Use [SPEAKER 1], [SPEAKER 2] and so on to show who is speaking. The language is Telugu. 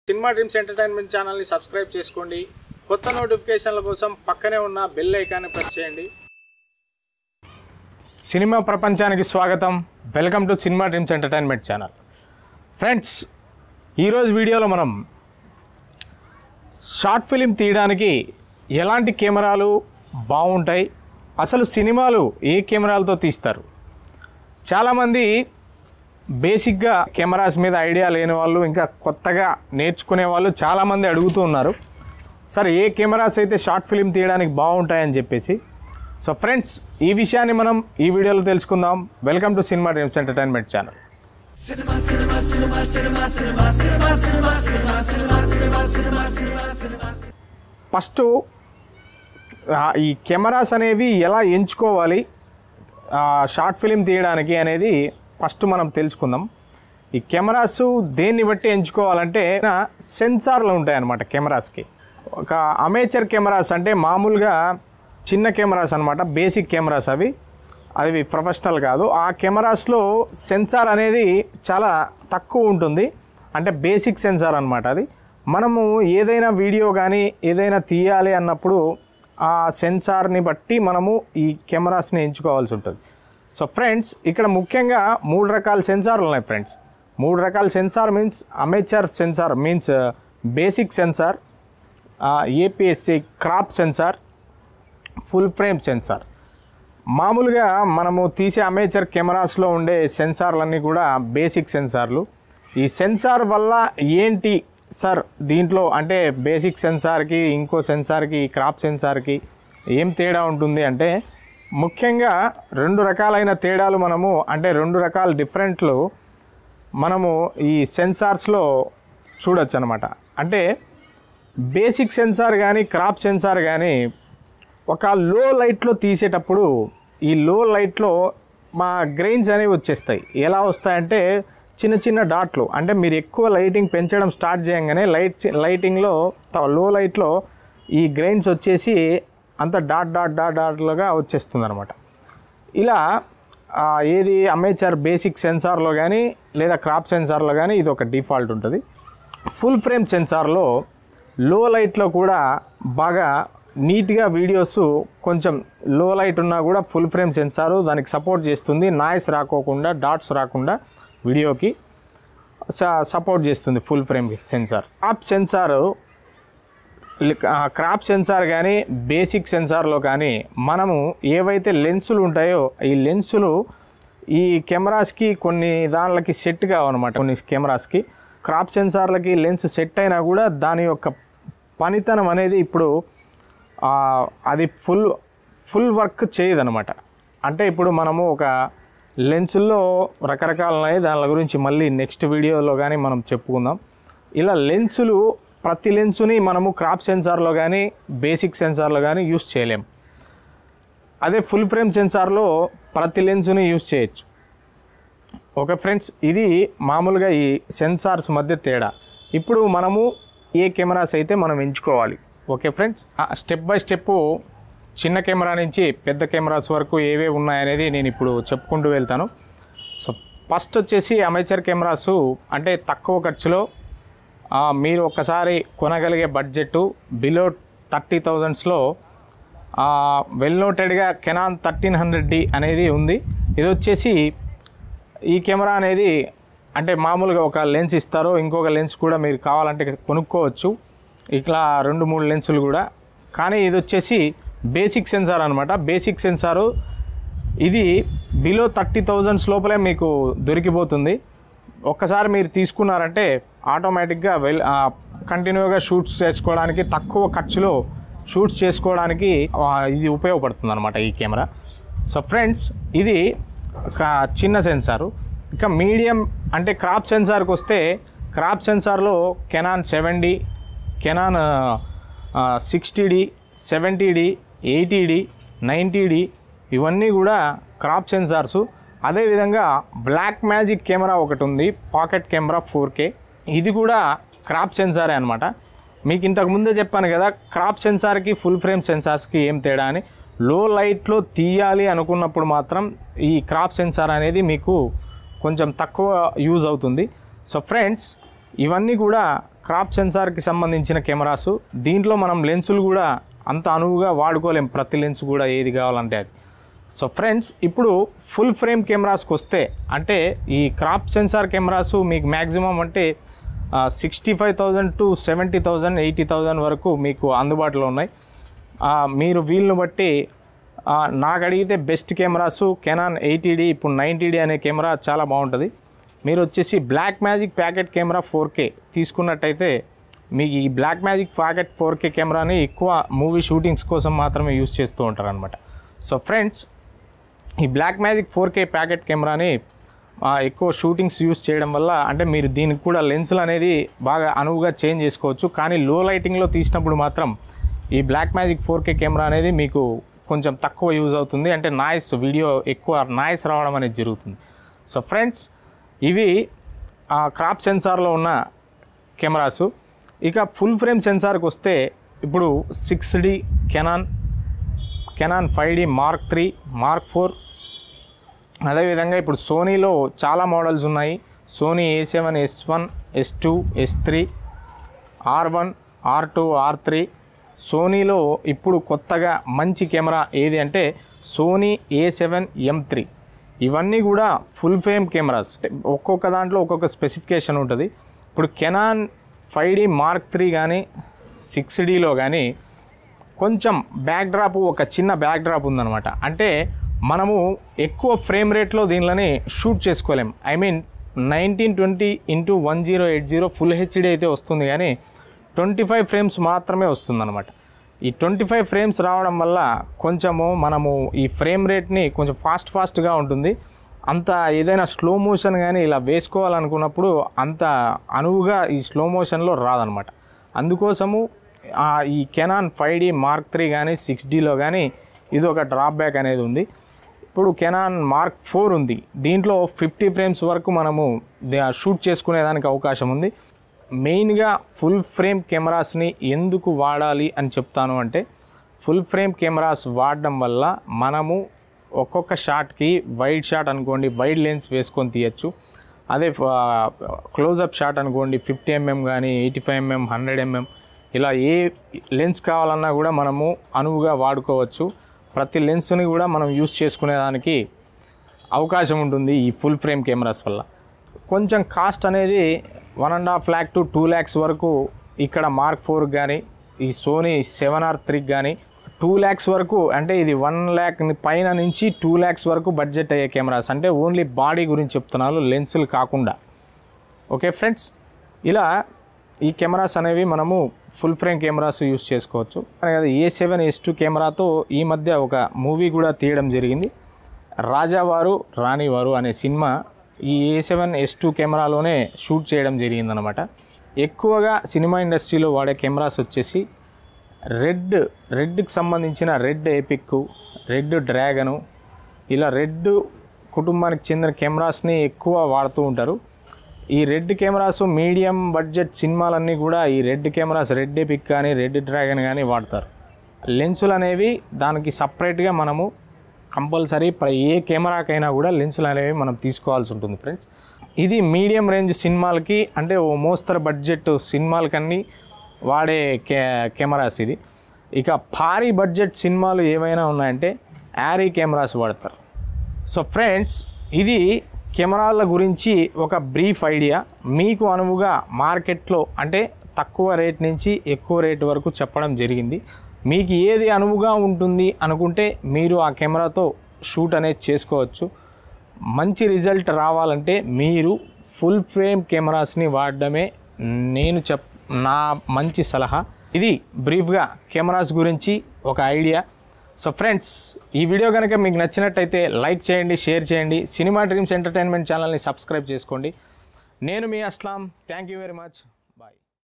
[SPEAKER 1] సినిమా డ్రీమ్స్ ఎంటర్టైన్మెంట్ ఛానల్ని సబ్స్క్రైబ్ చేసుకోండి కొత్త నోటిఫికేషన్ల కోసం పక్కనే ఉన్న బెల్ ఐకాన్ని ప్రెస్ చేయండి సినిమా ప్రపంచానికి స్వాగతం welcome to cinema dreams entertainment channel friends ఈరోజు వీడియోలో మనం షార్ట్ ఫిలిం తీయడానికి ఎలాంటి కెమెరాలు బాగుంటాయి అసలు సినిమాలు ఏ కెమెరాలతో తీస్తారు చాలామంది బేసిక్గా కెమెరాస్ మీద ఐడియా లేని వాళ్ళు ఇంకా కొత్తగా నేర్చుకునే వాళ్ళు చాలామంది అడుగుతూ ఉన్నారు సరే ఏ కెమెరాస్ అయితే షార్ట్ ఫిలిం తీయడానికి బాగుంటాయని చెప్పేసి సో ఫ్రెండ్స్ ఈ విషయాన్ని మనం ఈ వీడియోలో తెలుసుకుందాం welcome to cinema dreams entertainment channel first ఆ, ఈ కెమెరాస్ అనేవి ఎలా ఎంచుకోవాలి ఆ, షార్ట్ ఫిలిం తీయడానికి అనేది ఫస్ట్ మనం తెలుసుకుందాం ఈ కెమెరాస్ దేన్ని బట్టి ఎంచుకోవాలంటే నా సెన్సార్లు ఉంటాయన్నమాట కెమెరాస్కి ఒక అమేచర్ కెమెరాస్ అంటే మామూలుగా చిన్న కెమెరాస్ అనమాట బేసిక్ కెమెరాస్ అవి అవి ప్రొఫెషనల్ కాదు ఆ కెమెరాస్లో సెన్సార్ అనేది చాలా తక్కువ ఉంటుంది అంటే బేసిక్ సెన్సార్ అనమాట అది మనము ఏదైనా వీడియో కానీ ఏదైనా తీయాలి అన్నప్పుడు ఆ సెన్సార్ని బట్టి మనము ఈ కెమెరాస్ని ఎంచుకోవాల్సి ఉంటుంది సో ఫ్రెండ్స్ ఇక్కడ ముఖ్యంగా మూడు రకాల సెన్సార్లు ఉన్నాయి ఫ్రెండ్స్ మూడు రకాల sensor means amateur sensor means basic sensor APSC crop sensor full frame sensor మామూలుగా మనము తీసే అమేచర్ కెమెరాస్లో ఉండే సెన్సార్లన్నీ కూడా బేసిక్ సెన్సార్లు ఈ సెన్సార్ వల్ల ఏంటి సార్ దీంట్లో అంటే బేసిక్ సెన్సార్కి ఇంకో సెన్సార్కి క్రాప్ సెన్సార్కి ఏం తేడా ఉంటుంది అంటే ముఖ్యంగా రెండు రకాలైన తేడాలు మనము అంటే రెండు రకాల డిఫరెంట్లు మనము ఈ సెన్సార్స్లో చూడొచ్చు అనమాట అంటే బేసిక్ సెన్సార్ కానీ క్రాప్ సెన్సార్ కానీ ఒక లో లైట్లో తీసేటప్పుడు ఈ లో లైట్లో మా గ్రెయిన్స్ అనేవి వచ్చేస్తాయి ఎలా వస్తాయంటే చిన్న చిన్న డాట్లు అంటే మీరు ఎక్కువ లైటింగ్ పెంచడం స్టార్ట్ చేయగానే లైట్ లైటింగ్లో లో లైట్లో ఈ గ్రెయిన్స్ వచ్చేసి అంత డాట్ డాట్ డాట్ డాట్లుగా వచ్చేస్తుంది అనమాట ఇలా ఆ, ఏది అమేచర్ బేసిక్ సెన్సార్లో కానీ లేదా క్రాప్ సెన్సార్లో కానీ ఇది ఒక డిఫాల్ట్ ఉంటుంది ఫుల్ ఫ్రేమ్ సెన్సార్లో లో లైట్లో కూడా బాగా నీట్గా వీడియోస్ కొంచెం లో లైట్ ఉన్నా కూడా ఫుల్ ఫ్రేమ్ సెన్సారు దానికి సపోర్ట్ చేస్తుంది నాయిస్ రాకోకుండా డాట్స్ రాకుండా వీడియోకి స- సపోర్ట్ చేస్తుంది full frame sensor crop sensor crop sensor కానీ బేసిక్ సెన్సార్లో కానీ మనము ఏవైతే లెన్సులు ఉంటాయో ఈ లెన్సులు ఈ కెమెరాస్కి కొన్ని దానిలకి సెట్ కావన్నమాట కొన్ని కెమెరాస్కి క్రాప్ సెన్సార్లకి లెన్స్ సెట్ అయినా కూడా దాని యొక్క పనితనం అనేది ఇప్పుడు ఆ, అది ఫుల్ ఫుల్ వర్క్ చేయదనమాట అంటే ఇప్పుడు మనము ఒక లెన్సుల్లో రకరకాలు ఉన్నాయి దాని గురించి మళ్ళీ నెక్స్ట్ వీడియోలో కానీ మనం చెప్పుకుందాం ఇలా లెన్సులు ప్రతి లెన్సుని మనము క్రాప్ సెన్సార్లో కానీ బేసిక్ సెన్సార్లో కానీ యూస్ చేయలేం అదే ఫుల్ ఫ్రేమ్ సెన్సార్లో ప్రతి లెన్సుని యూస్ చేయొచ్చు ఓకే ఫ్రెండ్స్ ఇది మామూలుగా ఈ సెన్సార్స్ మధ్య తేడా ఇప్పుడు మనము ఏ కెమెరాస్ అయితే మనం ఎంచుకోవాలి okay friends step by step చిన్న కెమెరా నుంచి పెద్ద కెమెరాస్ వరకు ఏవే ఉన్నాయనేది నేను ఇప్పుడు చెప్పుకుంటూ వెళ్తాను సో ఫస్ట్ వచ్చేసి అమేచర్ కెమెరాస్ అంటే తక్కువ ఖర్చులో ఆ, మీరు ఒక్కసారి కొనగలిగే బడ్జెట్ బిలో థర్టీ థౌజండ్స్లో వెల్ నోటెడ్గా కెనాన్ థర్టీన్ హండ్రెడ్ డి అనేది ఉంది ఇది వచ్చేసి ఈ కెమెరా అనేది అంటే మామూలుగా ఒక లెన్స్ ఇస్తారు ఇంకొక లెన్స్ కూడా మీరు కావాలంటే కొనుక్కోవచ్చు ఇట్లా రెండు మూడు లెన్సులు కూడా కానీ ఇది వచ్చేసి బేసిక్ సెన్సార్ అనమాట బేసిక్ సెన్సారు ఇది బిలో థర్టీ థౌజండ్స్ లోపలే మీకు దొరికిపోతుంది ఒక్కసారి మీరు తీసుకున్నారంటే ఆటోమేటిక్గా వెల్ కంటిన్యూగా షూట్స్ చేసుకోవడానికి తక్కువ ఖర్చులో షూట్స్ చేసుకోవడానికి ఆ, ఇది ఉపయోగపడుతుంది అనమాట ఈ కెమెరా సో ఫ్రెండ్స్ ఇది ఒక చిన్న సెన్సారు ఇక మీడియం అంటే క్రాప్ సెన్సార్కి వస్తే క్రాప్ సెన్సార్లో Canon seven D Canon sixty D seventy D eighty D ninety D ఇవన్నీ కూడా క్రాప్ సెన్సార్సు అదేవిధంగా బ్లాక్ మ్యాజిక్ కెమెరా ఒకటి ఉంది పాకెట్ కెమెరా ఫోర్ కే ఇది కూడా క్రాప్ సెన్సారే అనమాట మీకు ఇంతకు ముందే చెప్పాను కదా క్రాప్ సెన్సార్కి ఫుల్ ఫ్రేమ్ సెన్సార్స్కి ఏం తేడా అని లో లైట్లో తీయాలి అనుకున్నప్పుడు మాత్రం ఈ క్రాప్ సెన్సార్ అనేది మీకు కొంచెం తక్కువ యూజ్ అవుతుంది సో ఫ్రెండ్స్ ఇవన్నీ కూడా క్రాప్ సెన్సార్కి సంబంధించిన కెమెరాసు దీంట్లో మనం లెన్సులు కూడా అంత అనువుగా వాడుకోలేం ప్రతి లెన్స్ కూడా ఏది కావాలంటే అది సో ఫ్రెండ్స్ ఇప్పుడు ఫుల్ ఫ్రేమ్ కెమెరాస్కి వస్తే అంటే ఈ క్రాప్ సెన్సార్ కెమెరాస్ మీకు మ్యాక్సిమం అంటే sixty five thousand to seventy thousand eighty thousand వరకు మీకు అందుబాటులో ఉన్నాయి ఆ, మీరు వీళ్ళని బట్టి ఆ, నాకు అడిగితే బెస్ట్ కెమెరాస్ కెనాన్ ఎయిటీడీ ఇప్పుడు నైంటీడీ అనే కెమెరా చాలా బాగుంటుంది మీరు వచ్చేసి Blackmagic pocket camera four K తీసుకున్నట్టయితే మీకు ఈ Blackmagic pocket four K కెమెరాని ఎక్కువ మూవీ షూటింగ్స్ కోసం మాత్రమే యూస్ చేస్తూ ఉంటారు అనమాట సో ఫ్రెండ్స్ ఈ Blackmagic four K pocket కెమెరాని ఆ, ఎక్కువ షూటింగ్స్ యూస్ చేయడం వల్ల అంటే మీరు దీనికి కూడా లెన్సులు అనేది బాగా అనువుగా చేంజ్ చేసుకోవచ్చు కానీ లో లైటింగ్లో తీసినప్పుడు మాత్రం ఈ Blackmagic four K camera అనేది మీకు కొంచెం తక్కువ యూజ్ అవుతుంది అంటే నాయిస్ వీడియో ఎక్కువ నాయిస్ రావడం అనేది జరుగుతుంది సో ఫ్రెండ్స్ ఇవి ఆ క్రాప్ సెన్సార్లో ఉన్న కెమెరాసు ఇక ఫుల్ ఫ్రేమ్ సెన్సార్కి వస్తే ఇప్పుడు six D Canon Canon five D mark three mark four అదేవిధంగా ఇప్పుడు సోనీలో చాలా మోడల్స్ ఉన్నాయి Sony A seven S one S two S three R one R two R three సోనీలో ఇప్పుడు కొత్తగా మంచి కెమెరా ఏది అంటే Sony A seven M three ఇవన్నీ కూడా ఫుల్ ఫ్రేమ్ కెమెరాస్ ఒక్కొక్క దాంట్లో ఒక్కొక్క స్పెసిఫికేషన్ ఉంటుంది ఇప్పుడు Canon five D mark three కానీ సిక్స్ డీలో కానీ కొంచెం బ్యాక్ డ్రాప్ ఒక చిన్న బ్యాక్ డ్రాప్ ఉందన్నమాట అంటే మనము ఎక్కువ ఫ్రేమ్ రేట్లో దీనిలోని షూట్ చేసుకోలేం I mean nineteen twenty into one zero eight zero full HD అయితే వస్తుంది కానీ ట్వంటీ ఫైవ్ ఫ్రేమ్స్ మాత్రమే వస్తుందన్నమాట ఈ ట్వంటీ ఫైవ్ ఫ్రేమ్స్ రావడం వల్ల కొంచెము మనము ఈ ఫ్రేమ్ రేట్ని కొంచెం ఫాస్ట్ ఫాస్ట్గా ఉంటుంది అంత ఏదైనా స్లో మోషన్ కానీ ఇలా వేసుకోవాలనుకున్నప్పుడు అంత అనువుగా ఈ స్లో మోషన్లో రాదనమాట అందుకోసము ఆ, ఈ Canon five D mark three కానీ సిక్స్ డీలో కానీ ఇది ఒక డ్రాప్ బ్యాక్ అనేది ఉంది ఇప్పుడు కెనాన్ మార్క్ ఫోర్ ఉంది దీంట్లో ఫిఫ్టీ ఫ్రేమ్స్ వరకు మనము ద- షూట్ చేసుకునేదానికి అవకాశం ఉంది మెయిన్గా ఫుల్ ఫ్రేమ్ కెమెరాస్ని ఎందుకు వాడాలి అని చెప్తాను అంటే ఫుల్ ఫ్రేమ్ కెమెరాస్ వాడడం వల్ల మనము ఒక్కొక్క షాట్కి వైడ్ షాట్ అనుకోండి వైడ్ లెన్స్ వేసుకొని తీయచ్చు అదే క్లోజప్ షాట్ అనుకోండి ఫిఫ్టీ ఎంఎం కానీ eighty five mm hundred mm ఇలా ఏ లెన్స్ కావాలన్నా కూడా మనము అనువుగా వాడుకోవచ్చు ప్రతి లెన్స్ని కూడా మనం యూస్ చేసుకునేదానికి అవకాశం ఉంటుంది ఈ ఫుల్ ఫ్రేమ్ కెమెరాస్ వల్ల కొంచెం కాస్ట్ అనేది one and half lakh to two lakhs వరకు ఇక్కడ మార్క్ ఫోర్ కానీ ఈ సోనీ సెవెన్ ఆర్ త్రీకి కానీ టూ ల్యాక్స్ వరకు అంటే ఇది వన్ ల్యాక్ పైన నుంచి టూ ల్యాక్స్ వరకు బడ్జెట్ అయ్యే కెమెరాస్ అంటే ఓన్లీ బాడీ గురించి చెప్తున్నాను లెన్సులు కాకుండా ఓకే ఫ్రెండ్స్ ఇలా ఈ కెమెరాస్ అనేవి మనము ఫుల్ ఫ్రేమ్ కెమెరాస్ యూస్ చేసుకోవచ్చు ఏ సెవెన్ ఎస్ టూ కెమెరాతో ఈ మధ్య ఒక మూవీ కూడా తీయడం జరిగింది రాజావారు రాణివారు అనే సినిమా ఈ ఏ సెవెన్ ఎస్ టూ కెమెరాలోనే షూట్ చేయడం జరిగిందనమాట ఎక్కువగా సినిమా ఇండస్ట్రీలో వాడే కెమెరాస్ వచ్చేసి రెడ్ రెడ్కి సంబంధించిన రెడ్ ఎపిక్ రెడ్ డ్రాగను ఇలా రెడ్ కుటుంబానికి చెందిన కెమెరాస్ని ఎక్కువ వాడుతూ ఉంటారు ఈ రెడ్ కెమెరాస్ మీడియం బడ్జెట్ సినిమాలన్నీ కూడా ఈ రెడ్ కెమెరాస్ రెడ్ ఎపిక్ కానీ రెడ్ డ్రాగన్ కానీ వాడతారు లెన్సులు అనేవి దానికి సపరేట్గా మనము కంపల్సరీ ప్ర- ఏ కెమెరాకైనా కూడా లెన్సులు అనేవి మనం తీసుకోవాల్సి ఉంటుంది ఫ్రెండ్స్ ఇది మీడియం రేంజ్ సినిమాలకి అంటే ఓ మోస్తరు బడ్జెట్ సినిమాలకన్నీ వాడే కె కెమెరాస్ ఇది ఇక భారీ బడ్జెట్ సినిమాలు ఏవైనా ఉన్నాయంటే యారీ కెమెరాస్ వాడతారు సో ఫ్రెండ్స్ ఇది కెమెరాల గురించి ఒక బ్రీఫ్ ఐడియా మీకు అనువుగా మార్కెట్లో అంటే తక్కువ రేట్ నుంచి ఎక్కువ రేట్ వరకు చెప్పడం జరిగింది మీకు ఏది అనువుగా ఉంటుంది అనుకుంటే మీరు ఆ కెమెరాతో షూట్ అనేది చేసుకోవచ్చు మంచి రిజల్ట్ రావాలంటే మీరు ఫుల్ ఫ్రేమ్ కెమెరాస్ని వాడడమే నేను చెప్ నా మంచి సలహా ఇది బ్రీఫ్గా కెమెరాస్ గురించి ఒక ఐడియా సో ఫ్రెండ్స్ ఈ వీడియో కనుక మీకు నచ్చినట్టయితే లైక్ చేయండి షేర్ చేయండి సినిమా డ్రీమ్స్ ఎంటర్టైన్మెంట్ ఛానల్ని సబ్స్క్రైబ్ చేసుకోండి నేను మీ Aslam thank you very much